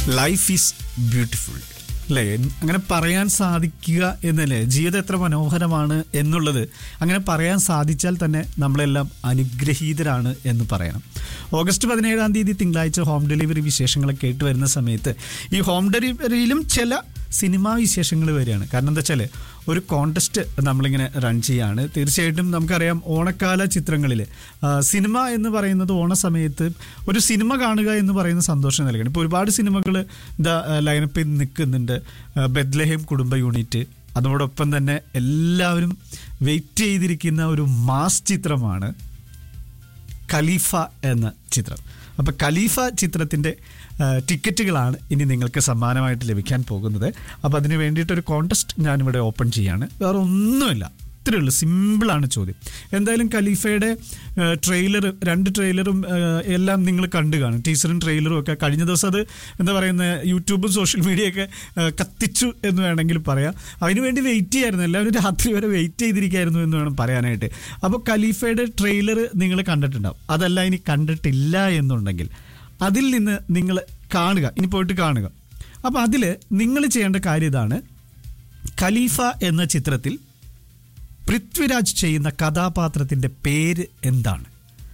Life is beautiful അല്ലേ അങ്ങനെ പറയാൻ സാധിക്കുക എന്നല്ലേ ജീവിതം എത്ര മനോഹരമാണ് എന്നുള്ളത് അങ്ങനെ പറയാൻ സാധിച്ചാൽ തന്നെ നമ്മളെല്ലാം അനുഗ്രഹീതരാണ് എന്ന് പറയണം ഓഗസ്റ്റ് പതിനേഴാം തീയതി തിങ്കളാഴ്ച ഹോം ഡെലിവറി വിശേഷങ്ങളൊക്കെ കേട്ട് വരുന്ന സമയത്ത് ഈ ഹോം ഡെലിവറിയിലും ചില സിനിമാ വിശേഷങ്ങൾ വരികയാണ് കാരണം എന്താ വെച്ചാൽ ഒരു കോണ്ടസ്റ്റ് നമ്മളിങ്ങനെ റൺ ചെയ്യാണ് തീർച്ചയായിട്ടും നമുക്കറിയാം ഓണക്കാല ചിത്രങ്ങളിൽ സിനിമ എന്ന് പറയുന്നത് ഓണ സമയത്ത് ഒരു സിനിമ കാണുക എന്ന് പറയുന്ന സന്തോഷം നൽകണം ഇപ്പോൾ ഒരുപാട് സിനിമകൾ ഇതാ ലൈനപ്പിൽ നിൽക്കുന്നുണ്ട് ബെദ്ലഹേം കുടുംബ യൂണിറ്റ് അതോടൊപ്പം തന്നെ എല്ലാവരും വെയിറ്റ് ചെയ്തിരിക്കുന്ന ഒരു മാസ് ചിത്രമാണ് ഖലീഫ എന്ന ചിത്രം അപ്പോൾ ഖലീഫ ചിത്രത്തിൻ്റെ ആ, ടിക്കറ്റുകളാണ് ഇനി നിങ്ങൾക്ക് സമ്മാനമായിട്ട് ലഭിക്കാൻ പോകുന്നത് അപ്പോൾ അതിന് വേണ്ടിയിട്ടൊരു കോണ്ടസ്റ്റ് ഞാനിവിടെ ഓപ്പൺ ചെയ്യാണ് വേറെ ഒന്നുമില്ല ഇത്രയേ ഉള്ളൂ സിമ്പിളാണ് ചോദ്യം എന്തായാലും ഖലീഫയുടെ ട്രെയിലർ രണ്ട് ട്രെയിലറും ആ, എല്ലാം നിങ്ങൾ കണ്ടു കാണും ടീച്ചറും ട്രെയിലറും ഒക്കെ കഴിഞ്ഞ ദിവസം അത് എന്താ പറയുന്നത് യൂട്യൂബും സോഷ്യൽ മീഡിയയൊക്കെ ആ, കത്തിച്ചു എന്ന് വേണമെങ്കിൽ പറയാം അതിനുവേണ്ടി വെയിറ്റ് ചെയ്യായിരുന്നു എല്ലാവരും രാത്രി വരെ വെയിറ്റ് ചെയ്തിരിക്കായിരുന്നു എന്ന് വേണം പറയാനായിട്ട് അപ്പോൾ ഖലീഫയുടെ ട്രെയിലർ നിങ്ങൾ കണ്ടിട്ടുണ്ടാവും അതല്ല ഇനി കണ്ടിട്ടില്ല എന്നുണ്ടെങ്കിൽ അതിൽ നിന്ന് നിങ്ങൾ കാണുക ഇനി പോയിട്ട് കാണുക അപ്പോൾ അതിൽ നിങ്ങൾ ചെയ്യേണ്ട കാര്യം ഇതാണ് ഖലീഫ എന്ന ചിത്രത്തിൽ പൃഥ്വിരാജ് ചെയ്യുന്ന കഥാപാത്രത്തിൻ്റെ പേര് എന്താണ്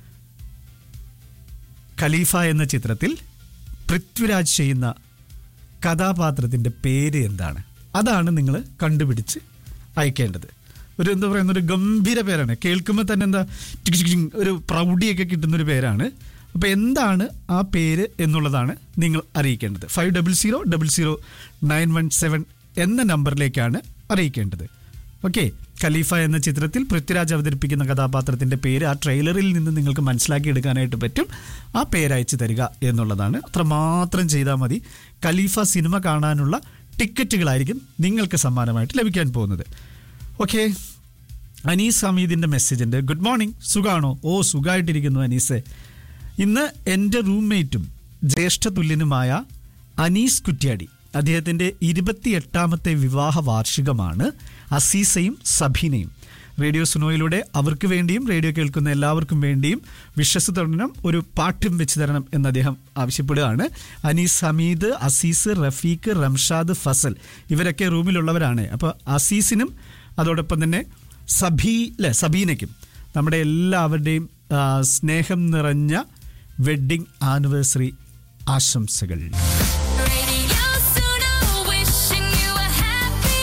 ഖലീഫ എന്ന ചിത്രത്തിൽ പൃഥ്വിരാജ് ചെയ്യുന്ന കഥാപാത്രത്തിൻ്റെ പേര് എന്താണ് അതാണ് നിങ്ങൾ കണ്ടുപിടിച്ച് അയക്കേണ്ടത് ഒരു എന്താ പറയുന്ന ഒരു ഗംഭീര പേരാണ് കേൾക്കുമ്പോൾ തന്നെ എന്താ ടിക് ടിക് ടിക് ഒരു പ്രൗഢിയൊക്കെ കിട്ടുന്ന ഒരു പേരാണ് അപ്പോൾ എന്താണ് ആ പേര് എന്നുള്ളതാണ് നിങ്ങൾ അറിയിക്കേണ്ടത് five double zero double zero nine one seven എന്ന നമ്പറിലേക്കാണ് അറിയിക്കേണ്ടത് ഓക്കെ ഖലീഫ എന്ന ചിത്രത്തിൽ പൃഥ്വിരാജ് അവതരിപ്പിക്കുന്ന കഥാപാത്രത്തിന്റെ പേര് ആ ട്രെയിലറിൽ നിന്ന് നിങ്ങൾക്ക് മനസ്സിലാക്കി എടുക്കാനായിട്ട് പറ്റും ആ പേര് അയച്ചു തരിക എന്നുള്ളതാണ് അത്രമാത്രം ചെയ്താൽ മതി ഖലീഫ സിനിമ കാണാനുള്ള ടിക്കറ്റുകളായിരിക്കും നിങ്ങൾക്ക് സമ്മാനമായിട്ട് ലഭിക്കാൻ പോകുന്നത് ഓക്കെ അനീസ് ഹമീദിന്റെ മെസ്സേജ് ഉണ്ട് ഗുഡ് മോർണിംഗ് സുഖാണോ ഓ സുഖമായിട്ടിരിക്കുന്നു അനീസെ ഇന്ന് എൻ്റെ റൂംമേറ്റും ജ്യേഷ്ഠ തുല്യനുമായ അനീസ് കുറ്റ്യാടി അദ്ദേഹത്തിൻ്റെ ഇരുപത്തിയെട്ടാമത്തെ വിവാഹ വാർഷികമാണ് അസീസയും സബീനയും റേഡിയോ സുനോയിലൂടെ അവർക്ക് വേണ്ടിയും റേഡിയോ കേൾക്കുന്ന എല്ലാവർക്കും വേണ്ടിയും വിശ്വസ് തുടരണം ഒരു പാട്ടും വെച്ച് തരണം എന്ന് അദ്ദേഹം ആവശ്യപ്പെടുകയാണ് അനീസ് ഹമീദ് അസീസ് റഫീഖ് റംഷാദ് ഫസൽ ഇവരൊക്കെ റൂമിലുള്ളവരാണ് അപ്പോൾ അസീസിനും അതോടൊപ്പം തന്നെ സബീ അല്ലെ സബീനയ്ക്കും നമ്മുടെ എല്ലാവരുടെയും ആ, സ്നേഹം നിറഞ്ഞ വെഡ്ഡിംഗ് ആനിവേഴ്സറി ആശംസകൾ Radio Suno, wishing you a happy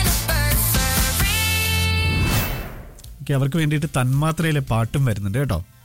anniversary. Okay അവർക്ക് വേണ്ടിയിട്ട് തന്മാത്രയിലെ പാട്ടും വരുന്നുണ്ട് കേട്ടോ